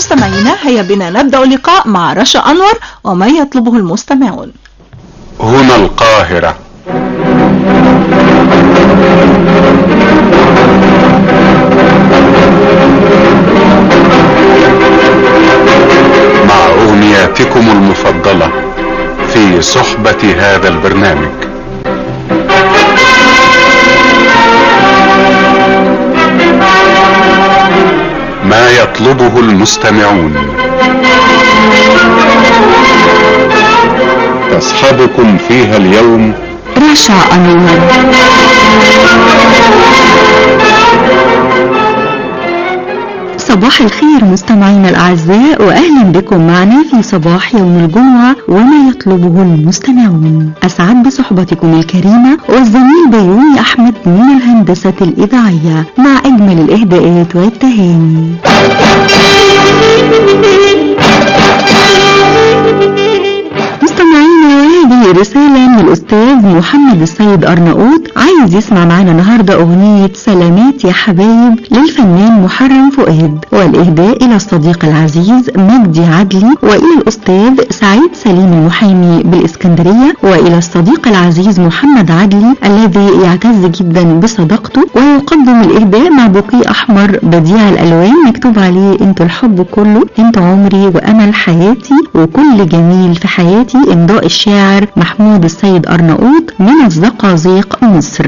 مستمعينا هيا بنا نبدأ اللقاء مع رشا أنور وما يطلبه المستمعون هنا القاهرة مع أغنياتكم المفضلة في صحبة هذا البرنامج ما يطلبه المستمعون تصحبكم فيها اليوم رشا أنور صباح الخير مستمعينا الأعزاء وأهلا بكم معنا في صباح يوم الجمعة وما يطلبه المستمعون أسعد بصحبتكم الكريمة والزميل بيومي أحمد من الهندسة الإذاعية مع أجمل الإهداءات والتهاني مستمعينا وهذه رسالة من الأستاذ محمد السيد أرناؤوط عايز يسمع معنا النهاردة أغنية سلامات يا حبايب للفنان محرم فؤاد والإهداء إلى الصديق العزيز مجدي عدلي وإلى الأستاذ سعيد سليم المحامي بالإسكندرية وإلى الصديق العزيز محمد عدلي الذي يعتز جدا بصداقته ويقدم الإهداء مع بوكي أحمر بديع الألوان مكتوب عليه انتوا الحب كله انت عمري وأمل حياتي وكل جميل في حياتي إمضاء الشاعر محمود السيد أرناؤوط من الزقازيق مصر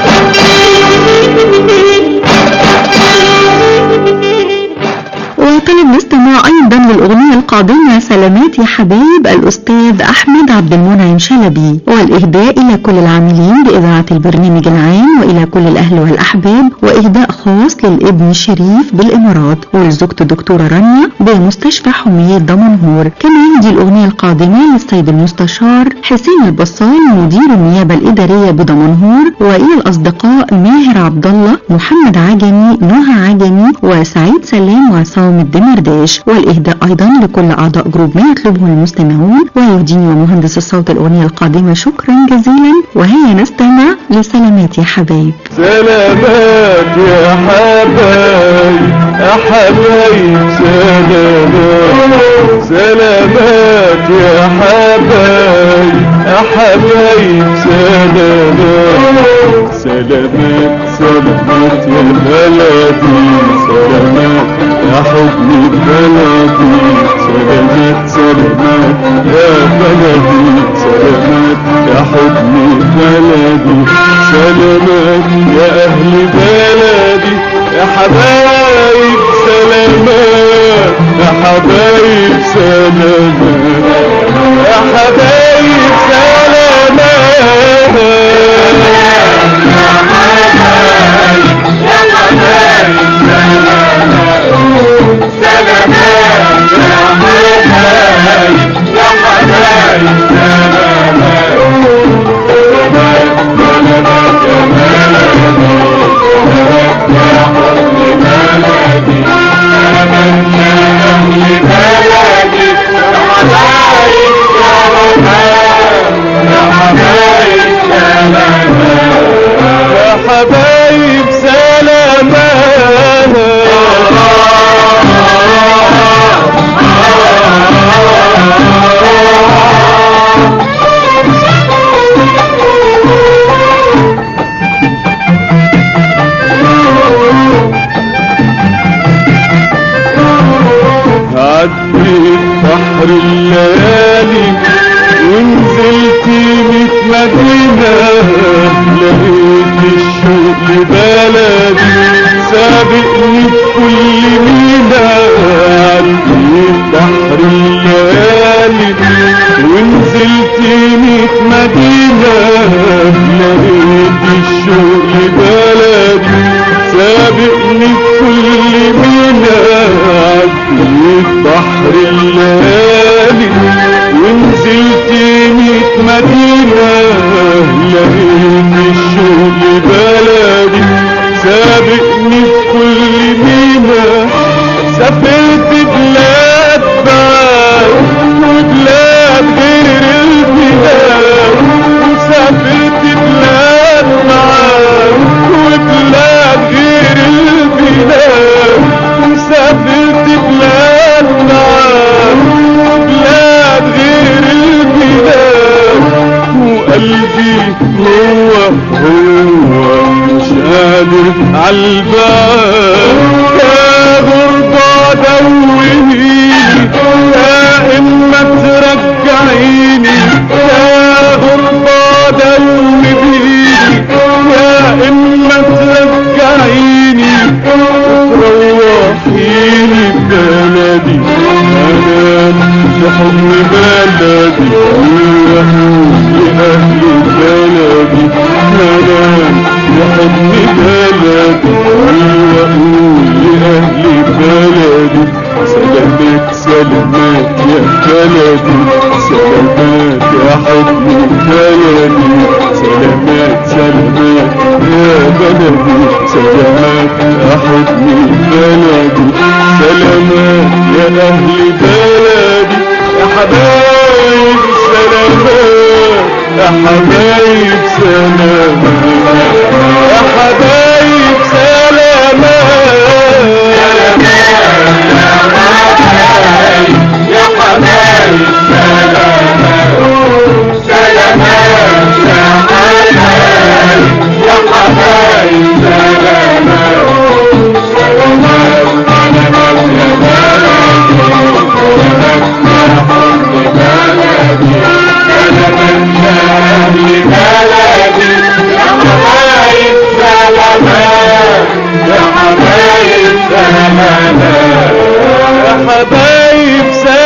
وطلب الاستماع ايضا للاغنيه القادمه سلامات يا حبايب الاستاذ احمد عبد المنعم شلبي والاهداء الى كل العاملين باذاعه البرنامج العام والى كل الاهل والاحباب واهداء خاص للابن شريف بالامارات ولزوجته دكتوره رانيا بمستشفى حمية دمنهور كما يهدي الاغنيه القادمه للسيد المستشار حسين البصال مدير النيابه الاداريه بدمنهور والى الاصدقاء ماهر عبد الله محمد عجمي نهى عجمي وسعيد سلام وعصام الدمرداش والإهداء أيضا لكل أعضاء جروب ما يطلبه المستمعون ويهديني ومهندس الصوت الأغنية القادمة شكرا جزيلا وهيا نستمع لسلامات يا حبايب سلامات يا حبايب يا حبايب سلامات سلامات يا حبايب يا حبايب سلامات سلامات سلامات يا بلدي سلامات يا حضن بلدي سلامات سلامات يا بلدي سلامات يا حضن بلدي سلامات يا أهل بلدي يا حبايب سلامات يا حبايب سلامات يا حبايب يا حبايب سلامات عديت بحر الليالي ونزلت ميت مدينة لقيت الشوق لبلدي سابقني بكل مينا عديت بحر الليالي ونزلت ميت مدينة لقيت الشوق لبلدي سابقني بكل مينا عديت بحر الليالي ونزلت ميت مدينة لقيت الشوق بلدي سلامات يا حضن بلدي سلامات سلامات يا بلدي سلامات يا حضن بلدي سلامات يا أهل بلدي يا حبايب سلامات يا حبايب سلامات يا حبايب يا حبايب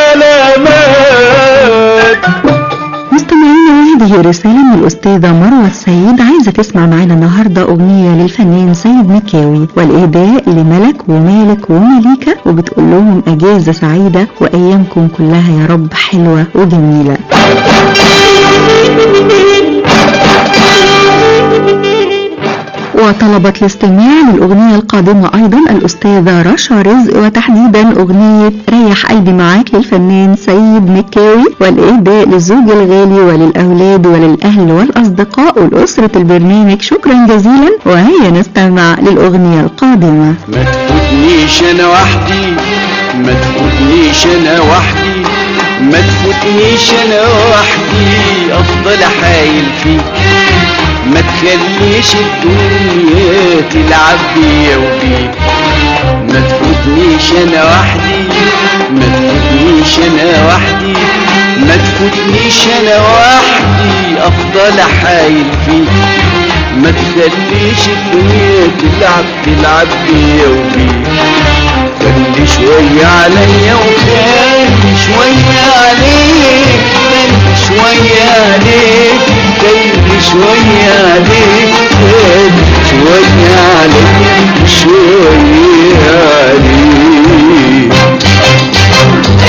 سلامات مستمعينا وهذه رسالة من الأستاذة مروة السيد عايزة تسمع معانا النهاردة أغنية للفنان سيد مكاوي والإهداء لملك ومالك ومليكة وبتقول لهم أجازة سعيدة وأيامكم كلها يا رب حلوة وجميلة وطلبت الاستماع للأغنية القادمة أيضا الأستاذة رشا رزق وتحديدا أغنية ريح قلبي معاك للفنان سيد مكاوي والإهداء للزوج الغالي وللأولاد وللأهل والأصدقاء ولأسرة البرنامج شكرا جزيلا وهيا نستمع للأغنية القادمة ما تفوتنيش انا وحدي ما تفوتنيش انا وحدي ما تفوتنيش انا وحدي افضل حايل فيك ما تخليش الدنيا تلعب بيا وبيك ما تفوتنيش انا وحدي ما تفوتنيش انا وحدي ما تفوتنيش انا وحدي افضل حايل فيك ما تخليش الدنيا تلعب تلعب بيا وبيك خلي شوية عليا وخلي شوية عليك خلي شوية عليك خلي شوية عليك خلي شوية عليك شوية عليك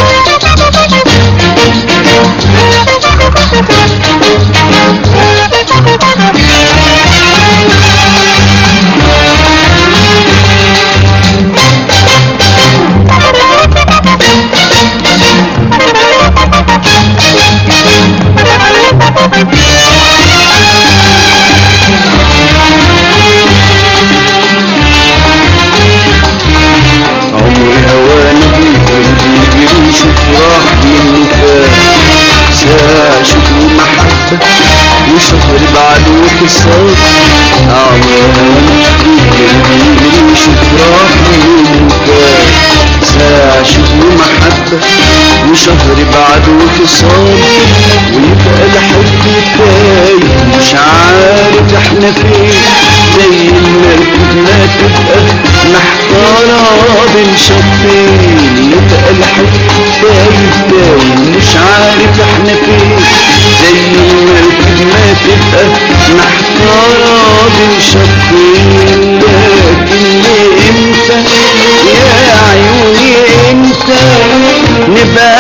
عمري هوانا قلبي بيمشي راح منه فات ساعة شكر ومحبة وشهر بعد وخسار عمري هوانا قلبي بيمشي راح منه فات ساعة شكر ومحبة وشهر بعد وخسار ويبقى الحب تايه مش عارف احنا فين زي المركب ما تبقى محتارة بين شطين يبقى الحب تايه تايه مش عارف احنا فين زي المركب ما تبقى محتارة بين شطين لكن امتى يا عيوني امتى نبقى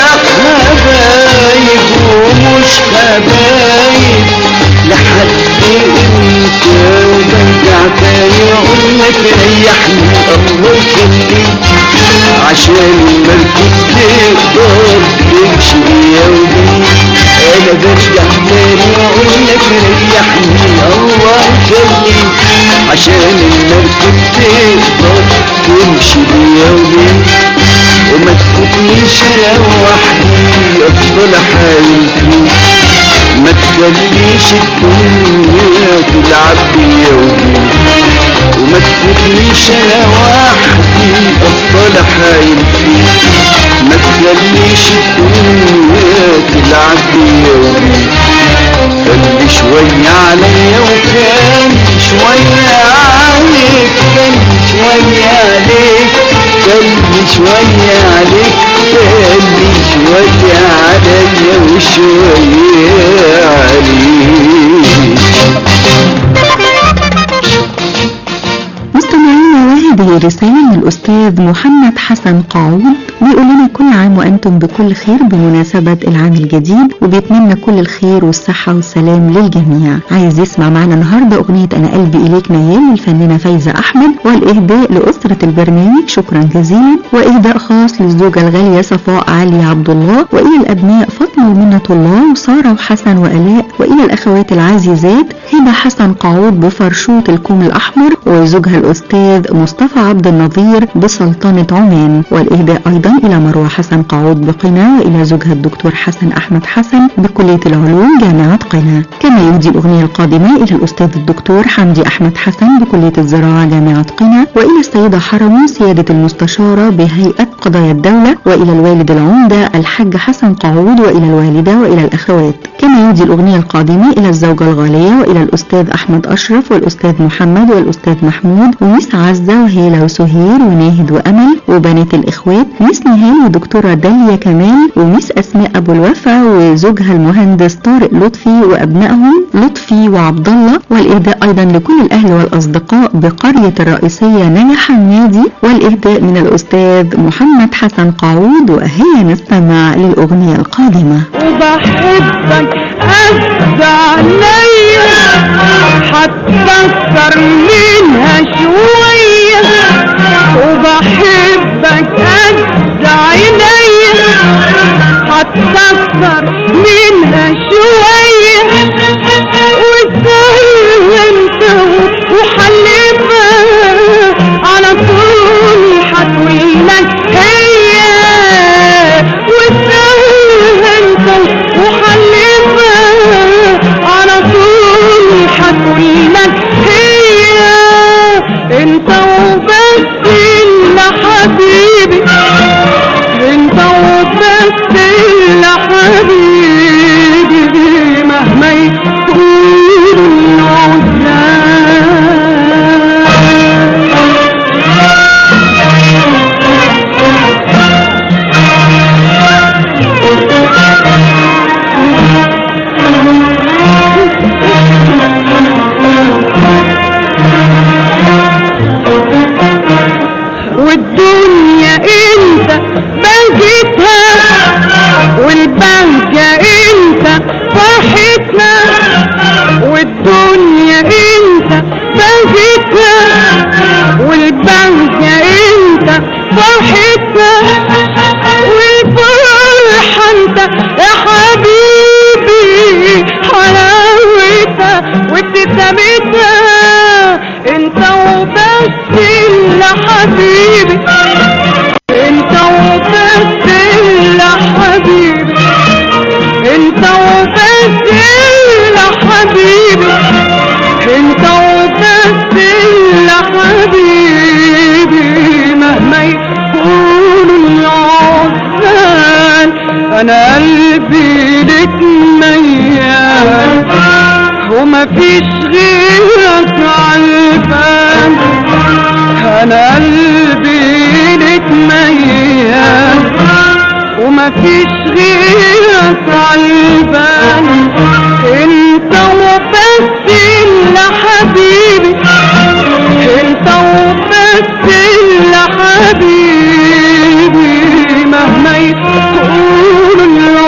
حبايب ومش حبايب لحد امتى وبرجع تاني اقول لك ريحني الله يخليك عشان المركب تقدر تمشي بيا وبيك انا برجع تاني اقول لك ريحني الله يخليك عشان المركب تقدر تمشي بيا وبيك وما تفوتنيش انا وحدي افضل احاول فيك ما تخليش الدنيا تلعب بيا وبيك وما تفوتنيش انا وحدي افضل احايل فيك ما تخليش الدنيا تلعب بيا وبيك خلي شوية عليا وكان شوية عليك كان شوية عليك خلي شوية عليك خلي شوية عليا وشوية عليك مستمعينا وهذه رسالة من الأستاذ محمد حسن قاعود بيقول لنا كل عام عام وأنتم بكل خير بمناسبة العام الجديد وبيتمنى كل الخير والصحة والسلام للجميع عايز يسمع معنا النهاردة أغنية أنا قلبي إليك ميال للفنانة فايزة أحمد والإهداء لأسرة البرنامج شكرا جزيلا وإهداء خاص للزوجة الغالية صفاء علي عبد الله وإلى الأبناء فاطمة ومنة الله وسارة وحسن وآلاء وإلى الأخوات العزيزات هبة حسن قعود بفرشوط الكوم الأحمر وزوجها الأستاذ مصطفى عبد النظير بسلطنة عمان والإهداء أيضا إلى مروة حسن قعود بقنا وإلى زوجها الدكتور حسن أحمد حسن بكلية العلوم جامعة قنا كما يهدي الأغنية القادمة إلى الأستاذ الدكتور حمدي أحمد حسن بكلية الزراعة جامعة قنا وإلى السيدة حرمي سيادة المستشارة بهيئة قضايا الدولة وإلى الوالد العمدة الحاج حسن قعود وإلى الوالدة وإلى الأخوات كما يهدي الأغنية القادمة إلى الزوجة الغالية وإلى الأستاذ أحمد أشرف والأستاذ محمد والأستاذ محمود وميس عزة وهيلة وسهير وناهد وأمل وبنات الإخوات ميس نهال ودكتورة داليا كمال وميس أسماء أبو الوفا وزوجها المهندس طارق لطفي وأبنائهم لطفي وعبد الله والإهداء أيضا لكل الأهل والأصدقاء بقرية الرئيسية نجا حمادي والإهداء من الأستاذ محمد حسن قعود وهيا نستمع للأغنية القادمة وبحبك قد عليا هتكسر منها شوية وبحبك قد عينيا هتكسر منها شوية وازاي انت وحلفها على طول هتقولك هي وازاي انت وحلفها على طول هتقولك هي انت وبس اللي حبيبي انت وبس اللي حبيبي مهما يكون العذاب والدنيا انت بهجتها والبهجة انت فرحتنا والدنيا انت بهجتها والبهجة انت فرحتنا والفرحة انت يا حبيبي حلاوتها وابتسامتها انت وبس اللي حبيبي انت وبس اللي حبيبي انت وبس اللي حبيبي انت وبس اللي حبيبي مهما يكون العذاب انا قلبي لك ميال وما فيش غيرك عالبال انا قلبي لك ميال وما فيش غيرك عالبال انت وبس اللي حبيبي انت وبس اللي حبيبي مهما يكون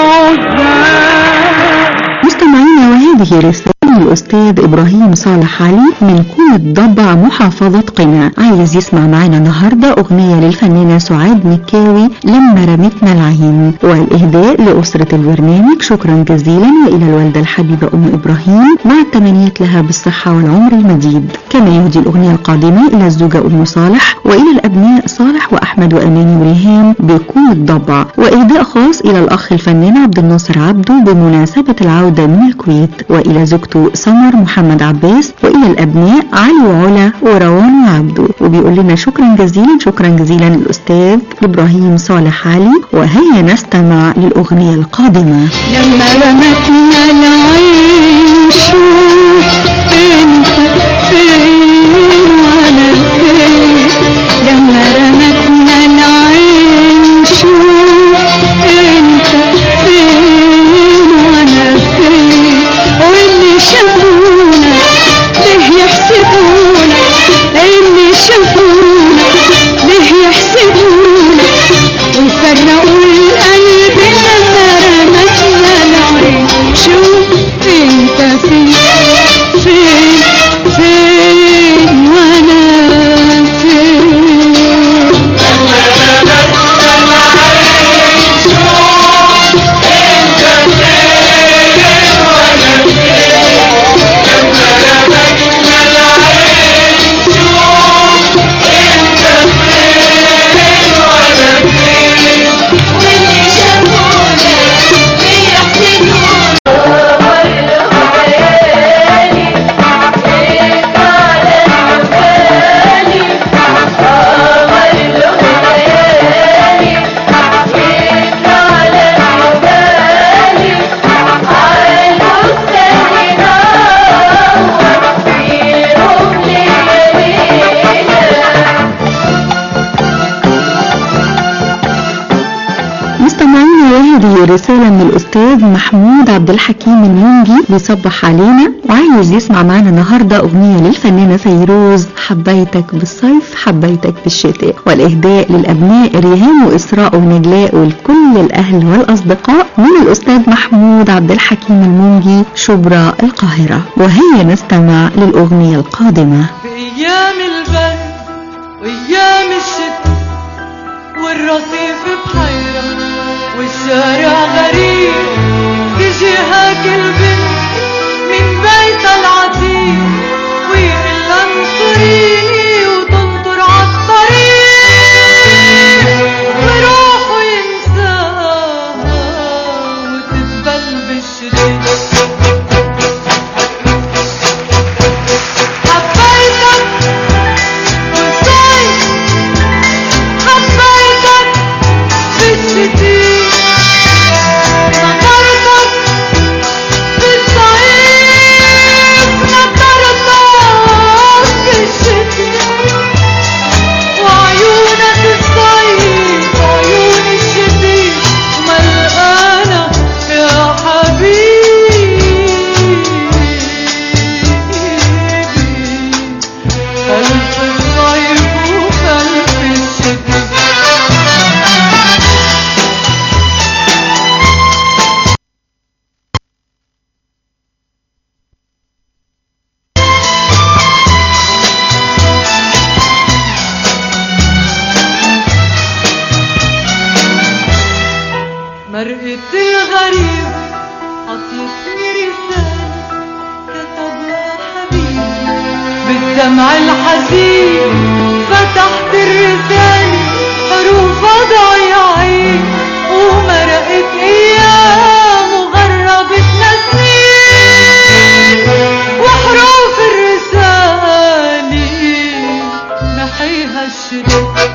العذاب مستمعينا وهذه رسالة الأستاذ إبراهيم صالح علي من كوم الضبع محافظة قنا عايز يسمع معنا النهاردة أغنية للفنانة سعاد مكاوي لما رمتنا العين والإهداء لأسرة البرنامج شكرا جزيلا وإلى الوالدة الحبيبة أم إبراهيم مع التمنيات لها بالصحة والعمر المديد كما يهدي الأغنية القادمة إلى الزوجة أم صالح وإلى الأبناء صالح وأحمد وأماني وريهام بكوم الضبع وإهداء خاص إلى الأخ الفنان عبد الناصر عبده بمناسبة العودة من الكويت وإلى زوجته سمر محمد عباس وإلى الأبناء علي وعلا وروان وعبده وبيقول لنا شكرا جزيلا شكرا جزيلا للأستاذ إبراهيم صالح علي وهيا نستمع للأغنية القادمة لما رمتنا العين شوف انت فين وانا فين لما رمتنا العين شوف انت فين وانا فين واللي شافونا ليه يحسبونا اللي شافونا ليه يحسبونا ويفرقونا والقلب لما رمتنا العين شوف انت فين فين فين وانا فين مستمعينا وهذه رسالة من الأستاذ محمود عبد الحكيم المنجي بيصبح علينا وعايز يسمع معانا النهاردة أغنية للفنانة فيروز حبيتك بالصيف حبيتك بالشتاء والإهداء للأبناء ريهام وإسراء ونجلاء ولكل الأهل والأصدقاء من الأستاذ محمود عبد الحكيم المنجي شبرا القاهرة وهيا نستمع للأغنية القادمة بأيام البرد وأيام الشتاء والرصيف بحيرة والشارع غريب تجي هاك البنت من بيتها العتيق ويقلها انطريني وتنطر عالطريق ويروح وينساها وتتبل بالشتاء حبيتك والصيف حبيتك بالشتي نظرتك بالصيف نظرتك بالشتي وعيونك الصيف وعيون الشتي ملقانة يا حبيبي خلف الصيف وخلف الشتاء مرقة الغريب عطيتني رسالة كتبها حبيبي بالدمع الحزين فتحت الرسالة حروفها ضايعين ومرقت ايام وغربتنا سنين وحروف الرسالة نحيها الشتاء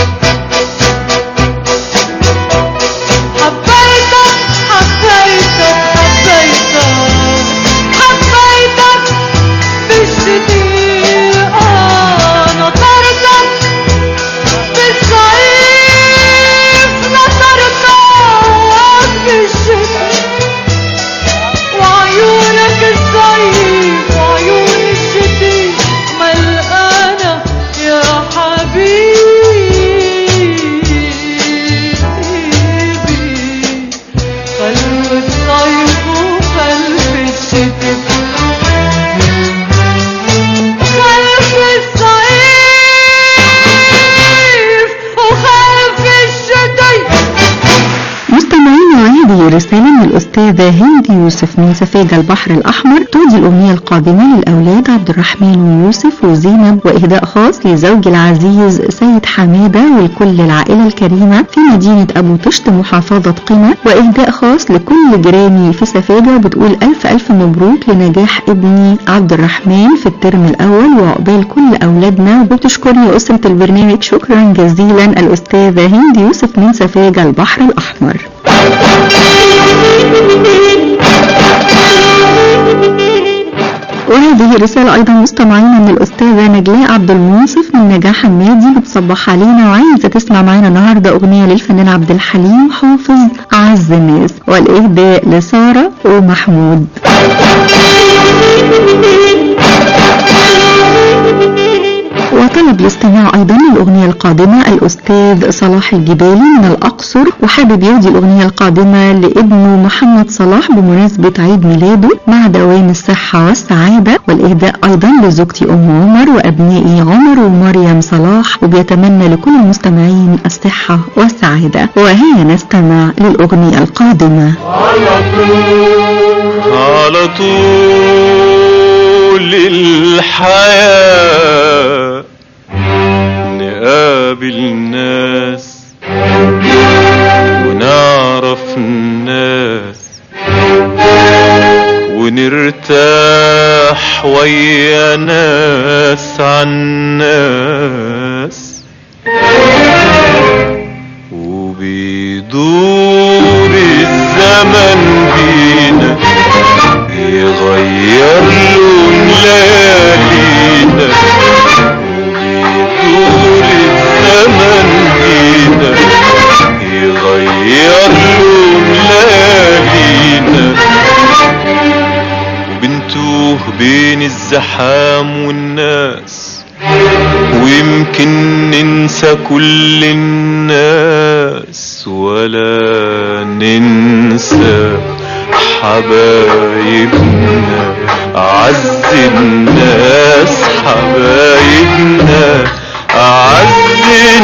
حبيتك حبيتك حبيتك حبيتك بالشتاء آه نطرتك بالصيف نطرتك بالشتاء وعيونك الصيف وعيون الشتاء ملقانة يا حبيبي خلف الصيف وخلف الشتاء خلف الصيف وخلف الشتاء مستمعينا وهذه رسالة من الأستاذة هند يوسف من سفاجة البحر الأحمر تودي الأغنية القادمة للأولاد عبد الرحمن ويوسف وزينب وإهداء خاص لزوجي العزيز سيد حمادة ولكل العائلة الكريمة في مدينة أبو طشت محافظة قنا وإهداء خاص لكل جيراني في سفاجة بتقول ألف ألف مبروك لنجاح ابني عبد الرحمن في الترم الأول وعقبال كل أولادنا وبتشكرني أسرة البرنامج شكرا جزيلا الأستاذة هند يوسف من سفاجة البحر الأحمر وهذه رسالة أيضا مستمعين من الأستاذة نجلاء عبد المنصف من نجاح حمادي بتصبح علينا وعايزة تسمع معانا النهاردة أغنية للفنان عبد الحليم حافظ أعز الناس والإهداء لسارة ومحمود وطلب الاستماع أيضا للأغنية القادمة الأستاذ صلاح الجبالي من الأقصر وحابب يهدي الأغنية القادمة لابنه محمد صلاح بمناسبة عيد ميلاده مع دوام الصحة والسعادة والإهداء أيضا لزوجتي أم عمر وأبنائي عمر ومريم صلاح وبيتمنى لكل المستمعين الصحة والسعادة وهيا نستمع للأغنية القادمة على طول الحياة نقابل ناس ونعرف الناس ونرتاح ويا ناس عن ناس وبيدور الزمن بينا يغير لون ليالينا وبيدور الزمن بينا يغير لون ليالينا وبنتوه بين الزحام والناس ويمكن ننسى كل الناس ولا ننسى حبايبنا أعز الناس حبايبنا أعز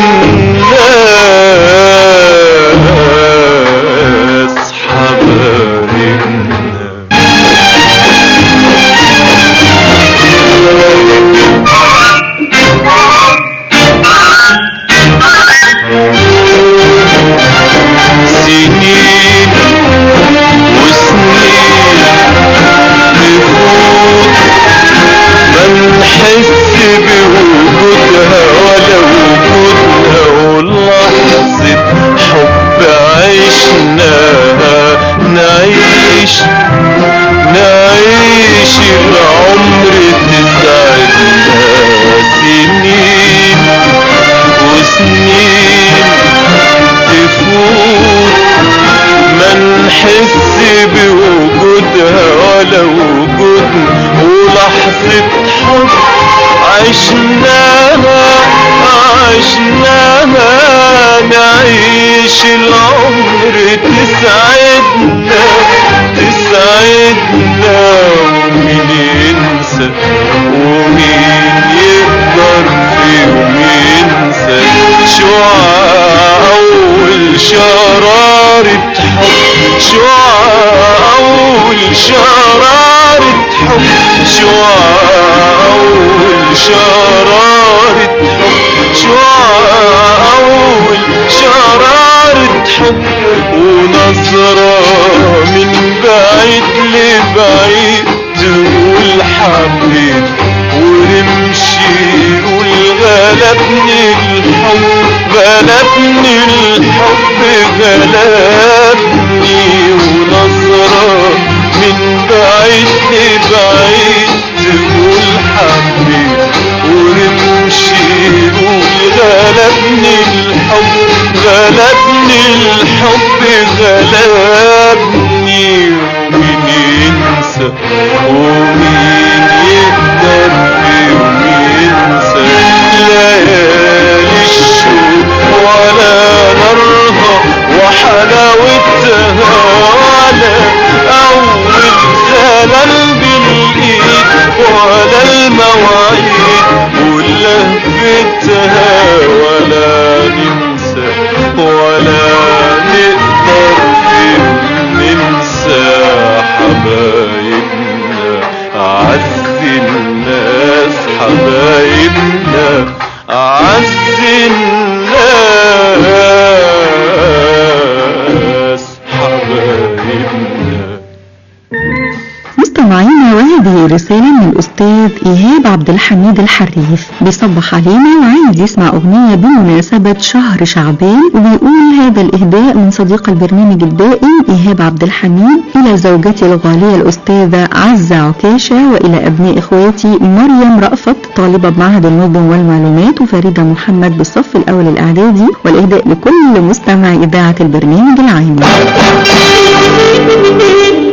الناس حبايبنا سنين وسنين تفوت ما نحس بوجودها ولا وجودها ولحظة حب عشناها نعيش نعيش العمر تسعدنا سنين وسنين تفوت ما نحس بوجودها ولا وجودنا ولحظة حب عشناها عشناها نعيش العمر تسعدنا تسعدنا ومين ينسى ومين يقدر في يوم ينسى شعاع أول شرارة حب شعاع أول شرارة حب شعاع أول شرارة حب شعاع أول شرارة حب ونظرة من بعيد لبعيد تقول حبيت ونمشي نقول غلبني الحب غلبني الحب غلبني ونظرة من بعيد لبعيد تقول حبيت ونمشي نقول غلبني الحب غلبني الحب غلبني ومين ينسى ومين يقدر في يوم ينسى ليالي الشوق ولا نارها وحلاوتها ولا أول زلل بالإيد ولا المواعيد ولهفتها ولا ننسى ولا نقدر في يوم ننسى حبايبنا أعز الناس حبايبنا أعز الناس حبايبنا مستمعينا وهذه رسالة من الأستاذ إيهاب عبد الحميد الحريف بيصبح علينا وعايز يسمع أغنية بمناسبة شهر شعبان وبيقول هذا الإهداء من صديق البرنامج الدائم إيهاب عبد الحميد إلى زوجتي الغالية الأستاذة عزة عكاشة وإلى أبناء إخواتي مريم رأفت طالبة بمعهد النظم والمعلومات وفريدة محمد بالصف الأول الإعدادي والإهداء لكل مستمع إذاعة البرنامج العام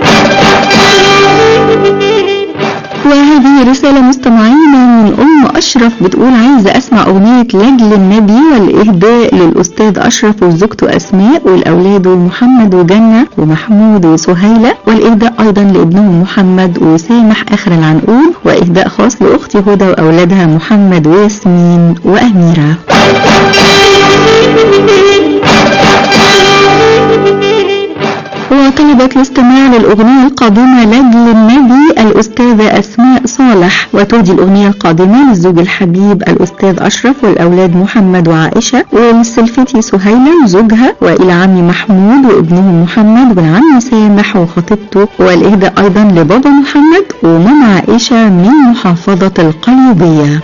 وهذه رسالة مستمعينا من أم أشرف أشرف بتقول عايزة أسمع أغنية لجل النبي والإهداء للأستاذ أشرف وزوجته أسماء والأولاد محمد وجنة ومحمود وسهيلة والإهداء أيضا لابنهم محمد وسامح آخر العنقود وإهداء خاص لأختي هدى وأولادها محمد وياسمين وأميرة وطلبت الاستماع للأغنية القادمة لأجل النبي الأستاذة أسماء صالح وتهدي الأغنية القادمة للزوج الحبيب الأستاذ أشرف والأولاد محمد وعائشة وللسلفتي سهيلة وزوجها وإلى عمي محمود وابنه محمد والعم سامح وخطيبته والإهداء أيضا لبابا محمد وماما عائشة من محافظة القليوبية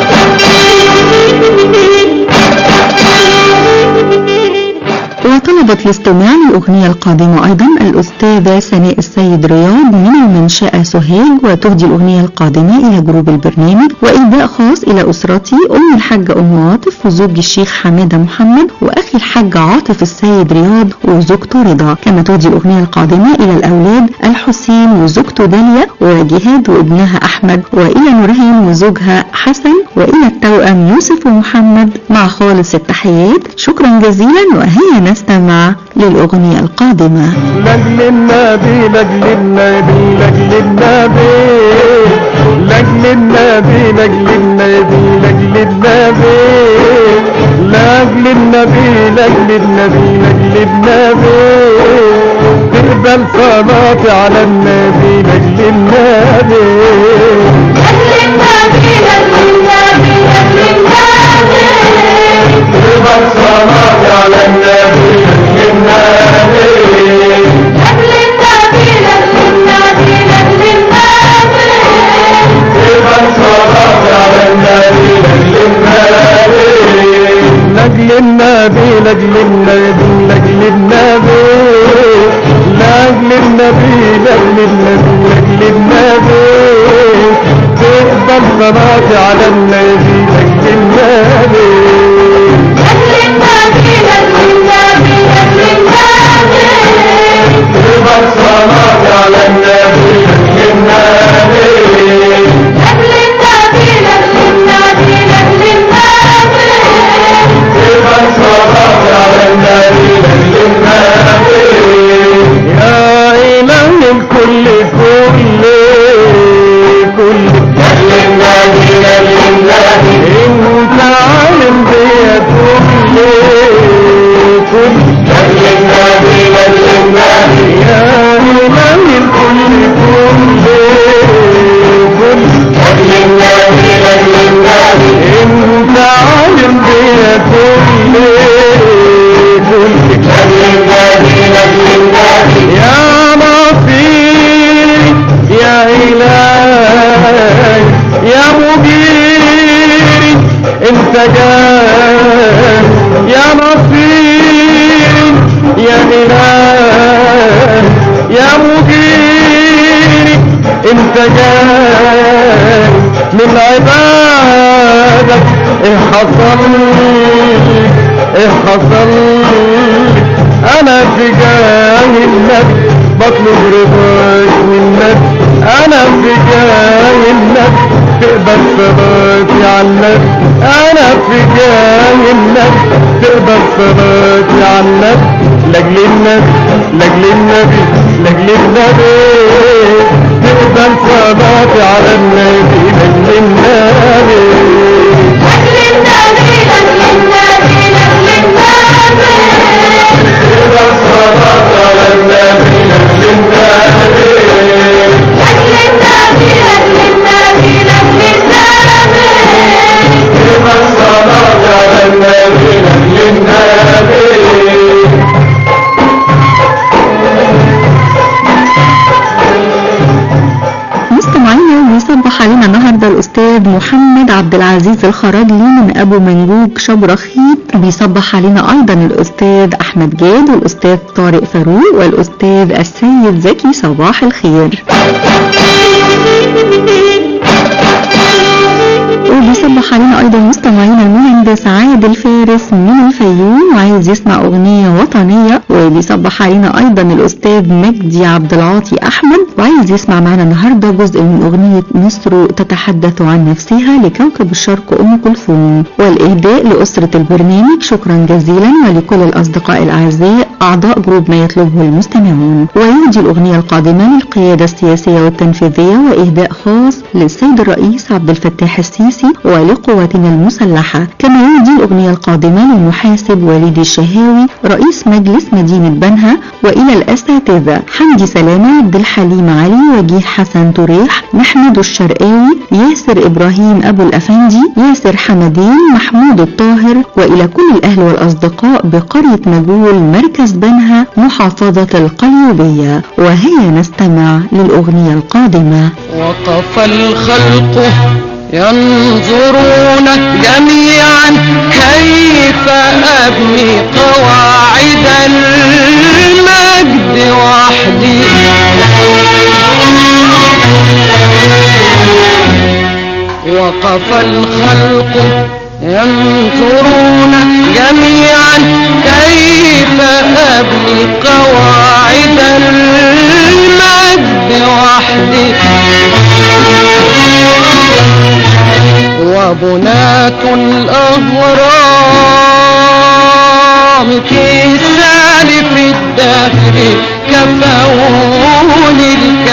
وطلبت الاستماع للأغنية القادمة أيضا الأستاذة سناء السيد رياض من المنشأة سوهاج وتهدي الأغنية القادمة إلى جروب البرنامج وإهداء خاص إلى أسرتي أم الحاجة أم عاطف وزوج الشيخ حمادة محمد وأخي الحاج عاطف السيد رياض وزوجته رضا كما تهدي الأغنية القادمة إلى الأولاد الحسين وزوجته داليا وجهاد وابنها أحمد وإلى نورهان وزوجها حسن وإلى التوأم يوسف ومحمد مع خالص التحيات شكرا جزيلا وهيا نستمع للأغنية القادمة لاجل النبي لاجل النبي لاجل النبي لاجل النبي لاجل النبي لاجل النبي لاجل النبي لاجل النبي لاجل النبي تقبل صلاتي على النبي لاجل النبي تقبل صلاتي على النبي لاجل النبي تقبل صلاتي على النبي لاجل النبي لاجل النبي لاجل النبي لاجل النبي لاجل النبي لاجل النبي تقبل صلاتي على النبي لاجل النبي تقبل صلاتي على النبي لاجل النبي تقبل صلاتي على النبي لاجل النبي يا إله الكل كل كل لاجل النبي لاجل النبي انت عالم بيا كل كل لاجل النبي لاجل النبي يا إله الكل كل كل لاجل النبي لاجل النبي انت عالم بيا كل كل لاجل النبي لاجل النبي يا نصير يا إلهي يا مجيري انت جاي يا نصير يا إلهي يا مجيري انت جاي من عبادك ايه حصل ايه حصل انا في جاه النبي بطلب رضاك منك انا في جاه النبي تقبل صلاتي على النبي انا في جاه النبي تقبل صلاتي على النبي لاجل النبي لاجل النبي لاجل النبي تقبل صلاتي على النبي لاجل النبي تقبل صلاتي على النبي لاجل النبي تقبل صلاتي على النبي لاجل النبي مستمعينا بيصبح علينا النهارده الاستاذ محمد عبد العزيز الخراجلي من ابو منجوج شبرخيت بيصبح علينا ايضا الاستاذ احمد جاد والاستاذ طارق فاروق والاستاذ السيد زكي صباح الخير وبيصبح وبيصبح علينا ايضا مستمعينا المهندس عادل فارس من الفيوم وعايز يسمع اغنيه وطنيه وبيصبح علينا ايضا الاستاذ مجدي عبد العاطي احمد وعايز يسمع معنا النهارده جزء من اغنيه مصر تتحدث عن نفسها لكوكب الشرق ام كلثوم والاهداء لاسره البرنامج شكرا جزيلا ولكل الاصدقاء الاعزاء اعضاء جروب ما يطلبه المستمعون ويهدي الاغنيه القادمه للقياده السياسيه والتنفيذيه واهداء خاص للسيد الرئيس عبد الفتاح السيسي ولقواتنا المسلحه كما يهدي الاغنيه القادمه للمحاسب وليد الشهاوي رئيس مجلس مدينه بنها والى الاساتذه حمدي سلامه عبد الحليم علي وجيه حسن تريح محمد الشرقاوي ياسر ابراهيم ابو الافندي ياسر حمدين محمود الطاهر والى كل الاهل والاصدقاء بقريه مجول مركز بنها محافظه القليوبيه وهيا نستمع للاغنيه القادمه وقف الخلق ينظرون جميعا كيف أبني قواعد المجد وحدي وقف الخلق ينظرون جميعا كيف أبني قواعد المجد وحدي وبناة الأهرام في سالف الدهر كفوني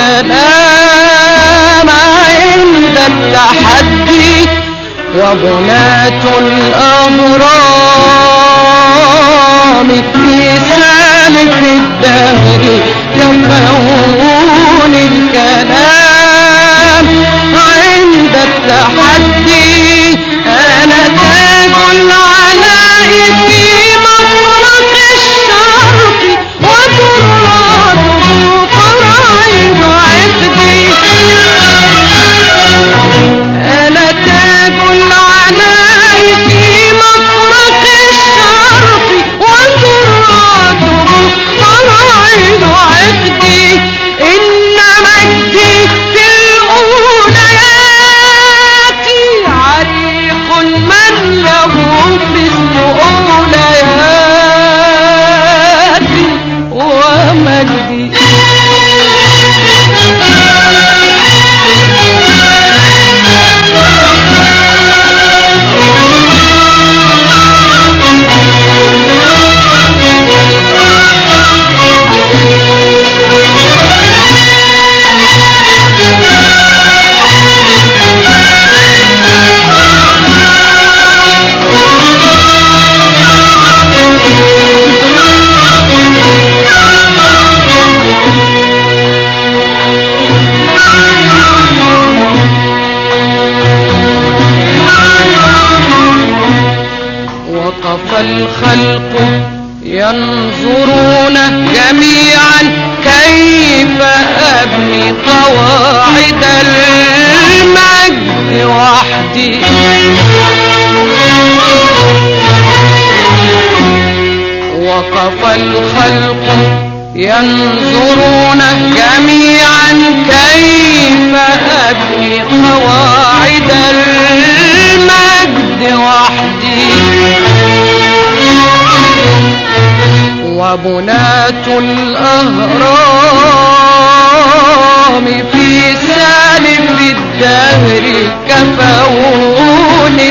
الكلام عند التحدي وبناة الأهرام في سالف الدهر كفوني الكلام عند التحدي أنا تاج العلاء في مفرق الشرق وتراته فرائض عقدي أنا تاج العلاء في مفرق الشرق وتراته فرائض عقدي إن مجدي في الأوليات عريق من له مثل أولياتي ومجدي وقف الخلق ينظرون جميعا كيف أبني قواعد المجد وحدي وقف الخلق ينظرون جميعا كيف أبني قواعد المجد وحدي وبناة الأهرام في سالف الدهر كفوني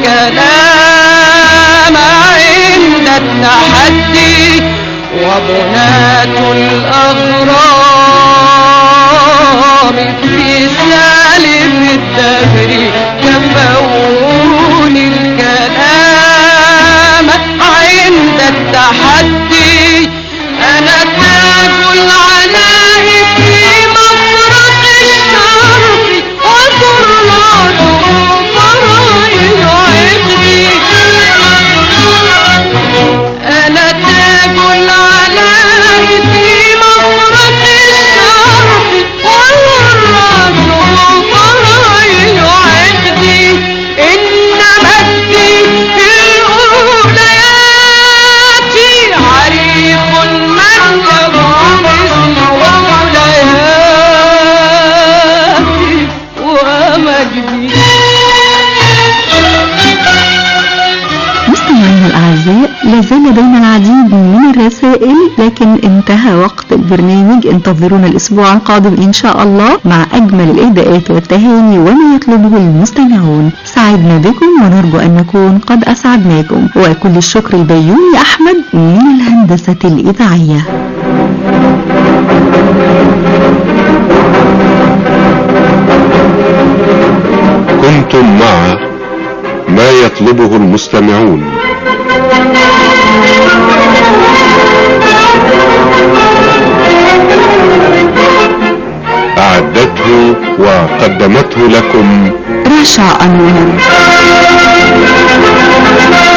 الكلام عند التحدي وبناة الأغرام في سالف الدهر كفوني الكلام عند التحدي أنا تاج العناء في مفرق الشرق وكرلاته فرائض عقدي أنا تاج العلاء في مفرق الشرق وكرلاته فرائض عقدي رسائل لكن انتهى وقت البرنامج انتظرونا الأسبوع القادم إن شاء الله مع أجمل الإهداءات والتهاني وما يطلبه المستمعون سعدنا بكم ونرجو أن نكون قد أسعدناكم وكل الشكر البيومي أحمد من الهندسة الإذاعية كنتم مع ما يطلبه المستمعون أعدته وقدمته لكم رشا أنور